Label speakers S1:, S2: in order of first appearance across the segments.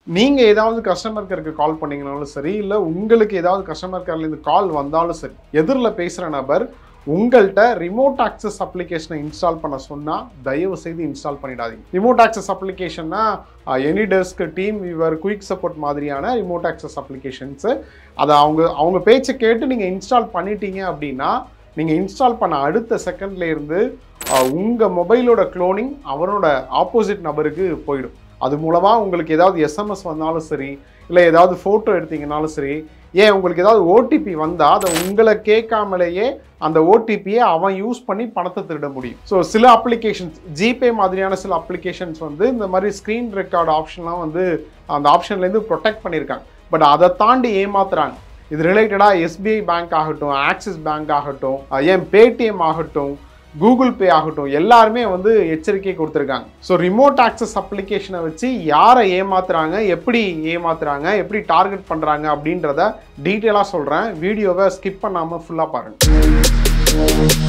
S1: நீங்கள் ஏதாவது கஸ்டமர் கேருக்கு கால் பண்ணீங்கனாலும் சரி இல்லை உங்களுக்கு ஏதாவது கஸ்டமர் கேர்லேருந்து கால் வந்தாலும் சரி எதிரில் பேசுகிற நபர் உங்கள்கிட்ட ரிமோட் ஆக்சஸ் அப்ளிகேஷனை இன்ஸ்டால் பண்ண சொன்னால் தயவு செய்து இன்ஸ்டால் பண்ணிடாதீங்க ரிமோட் ஆக்சஸ் அப்ளிகேஷன்னா AnyDesk TeamViewer QuickSupport மாதிரியான ரிமோட் ஆக்சஸ் அப்ளிகேஷன்ஸு அதை அவங்க அவங்க பேச்சை கேட்டு நீங்கள் இன்ஸ்டால் பண்ணிட்டீங்க அப்படின்னா நீங்கள் இன்ஸ்டால் பண்ண அடுத்த செகண்ட்ல இருந்து உங்கள் மொபைலோட க்ளோனிங் அவரோட ஆப்போசிட் நபருக்கு போயிடும் அது மூலமாக உங்களுக்கு ஏதாவது எஸ்எம்எஸ் வந்தாலும் சரி இல்லை ஏதாவது ஃபோட்டோ எடுத்தீங்கனாலும் சரி ஏன் உங்களுக்கு ஏதாவது ஓடிபி வந்தால் அதை உங்களை கேட்காமலேயே அந்த ஓடிபியை அவன் யூஸ் பண்ணி பணத்தை திருட முடியும் ஸோ சில அப்ளிகேஷன்ஸ் ஜிபே மாதிரியான சில அப்ளிகேஷன்ஸ் வந்து இந்த மாதிரி ஸ்க்ரீன் ரெக்கார்ட் ஆப்ஷன்லாம் வந்து அந்த ஆப்ஷன்லேருந்து ப்ரொடெக்ட் பண்ணியிருக்காங்க பட் அதை தாண்டி ஏமாத்துறாங்க இது ரிலேட்டடாக எஸ்பிஐ பேங்க் ஆகட்டும் ஆக்சிஸ் பேங்க் ஆகட்டும் ஏன் பேடிஎம் ஆகட்டும் கூகுள் பே ஆகட்டும் எல்லாருமே வந்து எச்சரிக்கை கொடுத்துருக்காங்க ஸோ ரிமோட் ஆக்சஸ் அப்ளிகேஷனை வச்சு யாரை ஏமாத்துறாங்க எப்படி ஏமாத்துறாங்க எப்படி டார்கெட் பண்ணுறாங்க அப்படின்றத டீட்டெயிலாக சொல்கிறேன் வீடியோவை ஸ்கிப் பண்ணாமல் ஃபுல்லாக பாருங்கள்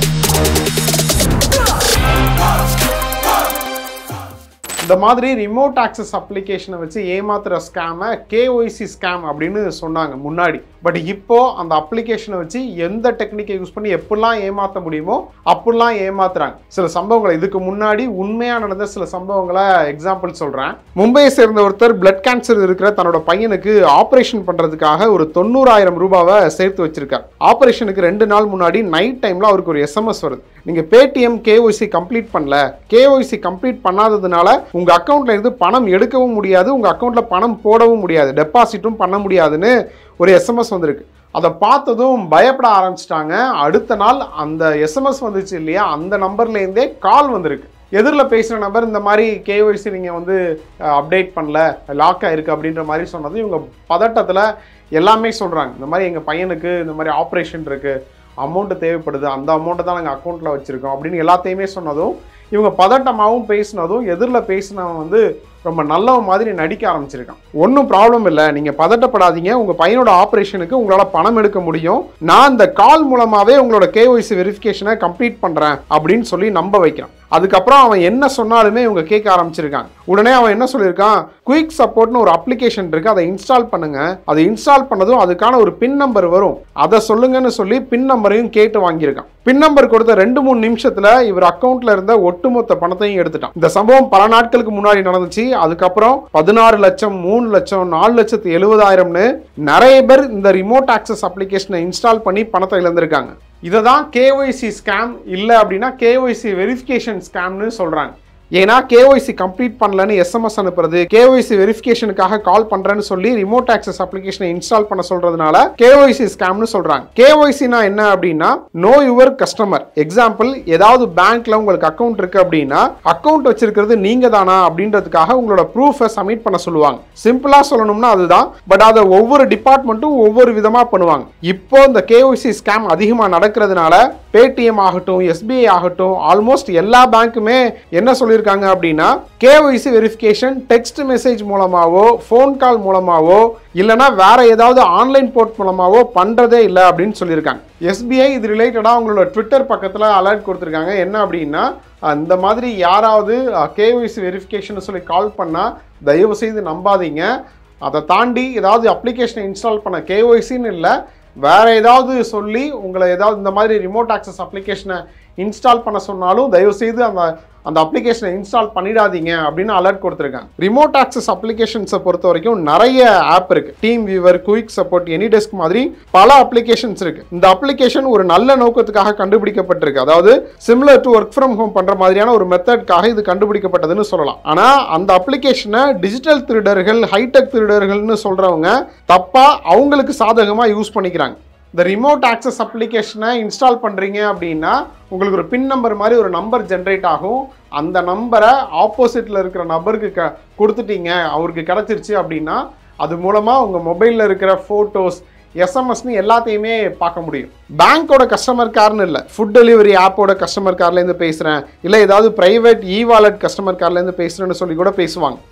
S1: இந்த மாதிரி ரிமோட் ஆக்சஸ் அப்ளிகேஷனை வச்சு ஏமாத்துற ஸ்கேமை கேஒய்சி ஸ்கேம் அப்படின்னு சொன்னாங்க முன்னாடி பட் இப்போ அந்த அப்ளிகேஷனை வச்சு எந்த டெக்னிக்கை யூஸ் பண்ணி எப்படிலாம் ஏமாற்ற முடியுமோ அப்படிலாம் ஏமாத்துறாங்க சில சம்பவங்களை இதுக்கு முன்னாடி உண்மையாக நடந்த சில சம்பவங்களை எக்ஸாம்பிள் சொல்கிறேன் மும்பையை சேர்ந்த ஒருத்தர் பிளட் கேன்சர் இருக்கிற தன்னோட பையனுக்கு ஆப்ரேஷன் பண்ணுறதுக்காக ஒரு தொண்ணூறாயிரம் ரூபாவை சேர்த்து வச்சிருக்கார் ஆப்ரேஷனுக்கு ரெண்டு நாள் முன்னாடி நைட் டைமில் அவருக்கு ஒரு எஸ்எம்எஸ் வருது நீங்கள் பேடிஎம் கேஒய்சி கம்ப்ளீட் பண்ணல கேஒய்சி கம்ப்ளீட் பண்ணாததுனால உங்கள் அக்கௌண்ட்ல இருந்து பணம் எடுக்கவும் முடியாது உங்கள் அக்கௌண்ட்டில் பணம் போடவும் முடியாது டெபாசிட்டும் பண்ண முடியாதுன்னு ஒரு எஸ்எம்எஸ் வந்திருக்கு அதை பார்த்ததும் பயப்பட ஆரம்பிச்சிட்டாங்க அடுத்த நாள் அந்த எஸ்எம்எஸ் வந்துச்சு இல்லையா அந்த நம்பர்லேருந்தே கால் வந்திருக்கு எதிரில் பேசுகிற நபர் இந்த மாதிரி கேஒய்சி நீங்கள் வந்து அப்டேட் பண்ணல லாக் ஆயிருக்கு அப்படின்ற மாதிரி சொன்னது இவங்க பதட்டத்தில் எல்லாமே சொல்கிறாங்க இந்த மாதிரி எங்கள் பையனுக்கு இந்த மாதிரி ஆப்ரேஷன் இருக்குது அமௌண்ட்டு தேவைப்படுது அந்த அமௌண்ட்டை தான் நாங்கள் அக்கௌண்ட்டில் வச்சுருக்கோம் அப்படின்னு எல்லாத்தையுமே சொன்னதும் இவங்க பதட்டமாகவும் பேசினதும் எதிரில் பேசினவன் வந்து ரொம்ப நல்லவன் மாதிரி நடிக்க ஆரம்பிச்சிருக்கான் ஒன்றும் ப்ராப்ளம் இல்லை நீங்கள் பதட்டப்படாதீங்க உங்கள் பையனோட ஆப்ரேஷனுக்கு உங்களால் பணம் எடுக்க முடியும் நான் இந்த கால் மூலமாகவே உங்களோட கேஒய்சி வெரிஃபிகேஷனை கம்ப்ளீட் பண்ணுறேன் அப்படின்னு சொல்லி நம்ப வைக்கிறான் அதுக்கப்புறம் அவன் என்ன சொன்னாலுமே இவங்க கேட்க ஆரம்பிச்சிருக்காங்க உடனே அவன் என்ன சொல்லியிருக்கான் குயிக் சப்போர்ட்னு ஒரு அப்ளிகேஷன் இருக்கு அதை இன்ஸ்டால் பண்ணுங்க அதை இன்ஸ்டால் பண்ணதும் அதுக்கான ஒரு பின் நம்பர் வரும் அதை சொல்லுங்கன்னு சொல்லி பின் நம்பரையும் கேட்டு வாங்கியிருக்கான் பின் நம்பர் கொடுத்த ரெண்டு மூணு நிமிஷத்துல இவர் அக்கௌண்ட்ல இருந்த ஒட்டுமொத்த பணத்தையும் எடுத்துட்டான் இந்த சம்பவம் பல நாட்களுக்கு முன்னாடி நடந்துச்சு அதுக்கப்புறம் பதினாறு லட்சம் மூணு லட்சம் நாலு லட்சத்து எழுபதாயிரம்னு நிறைய பேர் இந்த ரிமோட் ஆக்சஸ் அப்ளிகேஷனை இன்ஸ்டால் பண்ணி பணத்தை இழந்திருக்காங்க இதை தான் கேஒய்சி ஸ்கேம் இல்லை அப்படின்னா கேஒய்சி வெரிஃபிகேஷன் ஸ்கேம்னு சொல்கிறாங்க ஏன்னா கேஒய்சி கம்ப்ளீட் பண்ணலன்னு எஸ்எம்எஸ் அனுப்புறது கேஒய்சி வெரிஃபிகேஷனுக்காக கால் பண்றேன்னு சொல்லி ரிமோட் ஆக்சஸ் அப்ளிகேஷனை இன்ஸ்டால் பண்ண சொல்றதுனால கேஒய்சி ஸ்கேம்னு சொல்றாங்க கேஒய்சினா என்ன அப்படின்னா நோ யுவர் கஸ்டமர் எக்ஸாம்பிள் ஏதாவது பேங்க்ல உங்களுக்கு அக்கௌண்ட் இருக்கு அப்படின்னா அக்கௌண்ட் வச்சிருக்கிறது நீங்க தானா அப்படின்றதுக்காக உங்களோட ப்ரூஃபை சப்மிட் பண்ண சொல்லுவாங்க சிம்பிளா சொல்லணும்னா அதுதான் பட் அதை ஒவ்வொரு டிபார்ட்மெண்ட்டும் ஒவ்வொரு விதமா பண்ணுவாங்க இப்போ இந்த கேஒய்சி ஸ்கேம் அதிகமாக நடக்கிறதுனால பேடிஎம் ஆகட்டும் எஸ்பிஐ ஆகட்டும் ஆல்மோஸ்ட் எல்லா பேங்க்குமே என்ன சொல்லியிருக்காங்க அப்படின்னா கேஒய்சி வெரிஃபிகேஷன் டெக்ஸ்ட் மெசேஜ் மூலமாவோ ஃபோன் கால் மூலமாவோ இல்லைனா வேற ஏதாவது ஆன்லைன் போர்ட் மூலமாவோ பண்ணுறதே இல்லை அப்படின்னு சொல்லியிருக்காங்க எஸ்பிஐ இது ரிலேட்டடாக அவங்களோட ட்விட்டர் பக்கத்தில் அலர்ட் கொடுத்துருக்காங்க என்ன அப்படின்னா அந்த மாதிரி யாராவது கேஒய்சி வெரிஃபிகேஷன் சொல்லி கால் பண்ணால் தயவு செய்து நம்பாதீங்க அதை தாண்டி ஏதாவது அப்ளிகேஷனை இன்ஸ்டால் பண்ண கேஒய்சின்னு இல்லை வேற ஏதாவது சொல்லி உங்களை ஏதாவது இந்த மாதிரி ரிமோட் ஆக்சஸ் அப்ளிகேஷனை இன்ஸ்டால் பண்ண சொன்னாலும் தயவுசெய்து அந்த அந்த அப்ளிகேஷனை இன்ஸ்டால் பண்ணிடாதீங்க அப்படின்னு அலர்ட் கொடுத்துருக்காங்க ரிமோட் ஆக்சஸ் அப்ளிகேஷன்ஸை பொறுத்த வரைக்கும் நிறைய ஆப் இருக்கு TeamViewer QuickSupport AnyDesk மாதிரி பல அப்ளிகேஷன்ஸ் இருக்கு இந்த அப்ளிகேஷன் ஒரு நல்ல நோக்கத்துக்காக கண்டுபிடிக்கப்பட்டிருக்கு அதாவது similar to work from home பண்ற மாதிரியான ஒரு மெத்தட்காக இது கண்டுபிடிக்கப்பட்டதுன்னு சொல்லலாம் ஆனா அந்த அப்ளிகேஷனை டிஜிட்டல் திருடர்கள் ஹைடெக் திருடர்கள்னு சொல்றவங்க தப்பா அவங்களுக்கு சாதகமா யூஸ் பண்ணிக்கிறாங்க இந்த ரிமோட் ஆக்சஸ் அப்ளிகேஷனை இன்ஸ்டால் பண்ணுறீங்க அப்படின்னா உங்களுக்கு ஒரு பின் நம்பர் மாதிரி ஒரு நம்பர் ஜென்ரேட் ஆகும் அந்த நம்பரை ஆப்போசிட்டில் இருக்கிற நபருக்கு க கொடுத்துட்டீங்க அவருக்கு கிடச்சிருச்சு அப்படின்னா அது மூலமாக உங்கள் மொபைலில் இருக்கிற ஃபோட்டோஸ் எஸ்எம்எஸ்னு எல்லாத்தையுமே பார்க்க முடியும் பேங்க்கோட கஸ்டமர் கேர்னு இல்லை ஃபுட் டெலிவரி ஆப்போட கஸ்டமர் கேர்லேருந்து பேசுகிறேன் இல்லை ஏதாவது ப்ரைவேட் இ வாலெட் கஸ்டமர் கேர்லேருந்து பேசுகிறேன்னு சொல்லி கூட பேசுவாங்க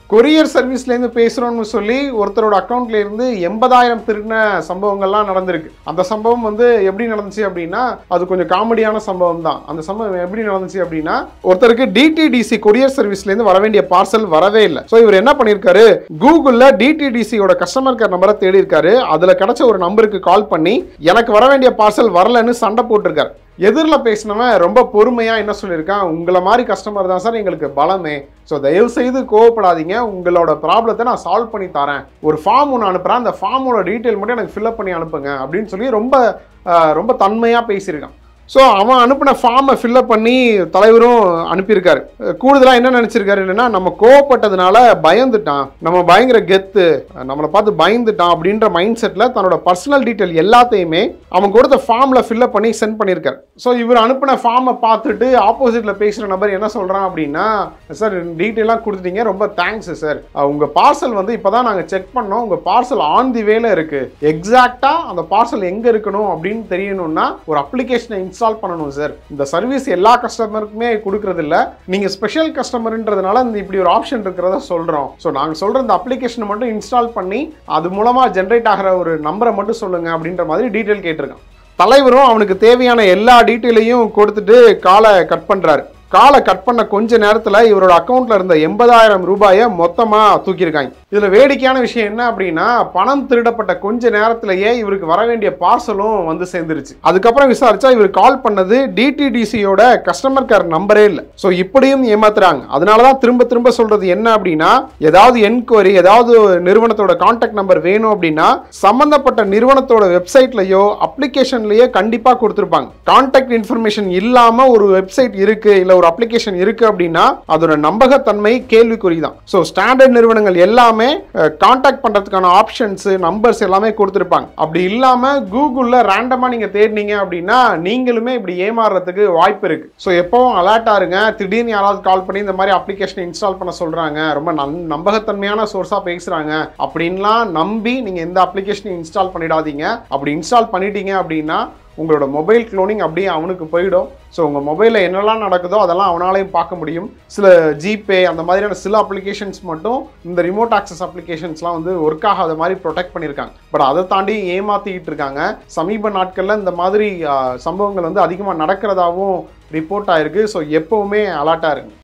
S1: கொரியர் சர்வீஸ்லேருந்து பேசுகிறோம்னு சொல்லி ஒருத்தரோட அக்கௌண்ட்ல இருந்து எண்பதாயிரம் திருடின சம்பவங்கள்லாம் நடந்திருக்கு அந்த சம்பவம் வந்து எப்படி நடந்துச்சு அப்படின்னா அது கொஞ்சம் காமெடியான சம்பவம் தான் அந்த சம்பவம் எப்படி நடந்துச்சு அப்படின்னா ஒருத்தருக்கு டிடிடிசி கொரியர் சர்வீஸ்லேருந்து வர வேண்டிய பார்சல் வரவே இல்லை ஸோ இவர் என்ன பண்ணியிருக்காரு கூகுளில் டிடிடிசியோட கஸ்டமர் கேர் நம்பரை தேடி இருக்காரு அதில் கிடைச்ச ஒரு நம்பருக்கு கால் பண்ணி எனக்கு வர வேண்டிய பார்சல் வரலன்னு சண்டை போட்டிருக்காரு எதிரில் பேசினவன் ரொம்ப பொறுமையாக என்ன சொல்லியிருக்கான் உங்களை மாதிரி கஸ்டமர் தான் சார் எங்களுக்கு பலமே ஸோ தயவு செய்து கோவப்படாதீங்க உங்களோட ப்ராப்ளத்தை நான் சால்வ் பண்ணி தரேன் ஒரு ஃபார்ம் ஒன்று அனுப்புகிறேன் அந்த ஃபார்மோட டீட்டெயில் மட்டும் எனக்கு ஃபில்அப் பண்ணி அனுப்புங்க அப்படின்னு சொல்லி ரொம்ப ஆஹ், ரொம்ப தன்மையாக பேசியிருக்கான் ஸோ அவன் அனுப்பின ஃபார்மை ஃபில்அப் பண்ணி தலைவரும் அனுப்பியிருக்காரு கூடுதலாக என்ன நினச்சிருக்காரு என்னன்னா நம்ம கோவப்பட்டதுனால பயந்துட்டான் நம்ம பயங்கர கெத்து நம்மளை பார்த்து பயந்துட்டான் அப்படின்ற மைண்ட் செட்டில் தன்னோட பர்சனல் டீட்டெயில் எல்லாத்தையுமே அவன் கொடுத்த ஃபார்மில் ஃபில்அப் பண்ணி சென்ட் பண்ணியிருக்காரு ஸோ இவர் அனுப்பின ஃபார்மை பார்த்துட்டு ஆப்போசிட்டில் பேசுகிற நபர் என்ன சொல்கிறான் அப்படின்னா சார் டீட்டெயிலாக கொடுத்துட்டீங்க ரொம்ப தேங்க்ஸ் சார் உங்கள் பார்சல் வந்து இப்போ தான் நாங்கள் செக் பண்ணோம் உங்கள் பார்சல் ஆன் தி வேல இருக்குது எக்ஸாக்டாக அந்த பார்சல் எங்கே இருக்கணும் அப்படின்னு தெரியணும்னா ஒரு அப்ளிகேஷனை இன்ஸ்டால் பண்ணணும் சார் இந்த சர்வீஸ் எல்லா கஸ்டமருக்குமே கொடுக்கறது இல்ல நீங்கள் ஸ்பெஷல் கஸ்டமர்ன்றதுனால இந்த இப்படி ஒரு ஆப்ஷன் இருக்கிறத சொல்கிறோம் ஸோ நாங்கள் சொல்கிற இந்த அப்ளிகேஷனை மட்டும் இன்ஸ்டால் பண்ணி அது மூலமாக ஜென்ரேட் ஆகிற ஒரு நம்பரை மட்டும் சொல்லுங்க அப்படின்ற மாதிரி டீட்டெயில் கேட்டிருக்கான் தலைவரும் அவனுக்கு தேவையான எல்லா டீட்டெயிலையும் கொடுத்துட்டு காலை கட் பண்ணுறாரு காலை கட் பண்ண கொஞ்ச நேரத்தில் இவரோட அக்கௌண்ட்ல இருந்த எண்பதாயிரம் ரூபாயை மொத்தமாக தூக்கியிருக்காங்க இதில் வேடிக்கையான விஷயம் என்ன அப்படின்னா பணம் திருடப்பட்ட கொஞ்ச நேரத்திலேயே இவருக்கு வர வேண்டிய பார்சலும் வந்து சேர்ந்துருச்சு அதுக்கப்புறம் விசாரிச்சா இவர் கால் பண்ணது டிடிடிசியோட கஸ்டமர் கேர் நம்பரே இல்லை ஸோ இப்படியும் ஏமாத்துறாங்க அதனால தான் திரும்ப திரும்ப சொல்றது என்ன அப்படின்னா ஏதாவது என்கொயரி ஏதாவது நிறுவனத்தோட கான்டாக்ட் நம்பர் வேணும் அப்படின்னா சம்பந்தப்பட்ட நிறுவனத்தோட வெப்சைட்லயோ அப்ளிகேஷன்லயோ கண்டிப்பா கொடுத்துருப்பாங்க கான்டாக்ட் இன்ஃபர்மேஷன் இல்லாம ஒரு வெப்சைட் இருக்கு இல்ல ஒரு அப்ளிகேஷன் இருக்கு அப்படின்னா அதோட நம்பகத்தன்மை கேள்விக்குறி தான் ஸோ ஸ்டாண்டர்ட் நிறுவனங்கள் எல்லாமே கான்டாக்ட் பண்றதுக்கான ஆப்ஷன்ஸ் நம்பர்ஸ் எல்லாமே கொடுத்துருப்பாங்க அப்படி இல்லாம கூகுள்ல ரேண்டமா நீங்க தேடினீங்க அப்படின்னா நீங்களுமே இப்படி ஏமாறுறதுக்கு வாய்ப்பு இருக்கு ஸோ எப்பவும் அலர்ட்டா இருங்க திடீர்னு யாராவது கால் பண்ணி இந்த மாதிரி அப்ளிகேஷன் இன்ஸ்டால் பண்ண சொல்றாங்க ரொம்ப நம் நம்பகத்தன்மையான சோர்ஸா பேசுறாங்க அப்படின்லாம் நம்பி நீங்க எந்த அப்ளிகேஷனையும் இன்ஸ்டால் பண்ணிடாதீங்க அப்படி இன்ஸ்டால் பண்ணிட்டீங்க அப்படின்னா உங்களோட மொபைல் க்ளோனிங் அப்படியே அவனுக்கு போயிடும் ஸோ உங்கள் மொபைலில் என்னெல்லாம் நடக்குதோ அதெல்லாம் அவனாலையும் பார்க்க முடியும் சில ஜிபே அந்த மாதிரியான சில அப்ளிகேஷன்ஸ் மட்டும் இந்த ரிமோட் ஆக்சஸ் அப்ளிகேஷன்ஸ்லாம் வந்து ஒர்க் ஆகாத மாதிரி ப்ரொடெக்ட் பண்ணியிருக்காங்க பட் அதை தாண்டி ஏமாற்றிக்கிட்டு இருக்காங்க சமீப நாட்களில் இந்த மாதிரி ஆ, சம்பவங்கள் வந்து அதிகமாக நடக்கிறதாவும் ரிப்போர்ட் ஆயிருக்கு ஸோ எப்போவுமே அலர்ட்டாக இருங்க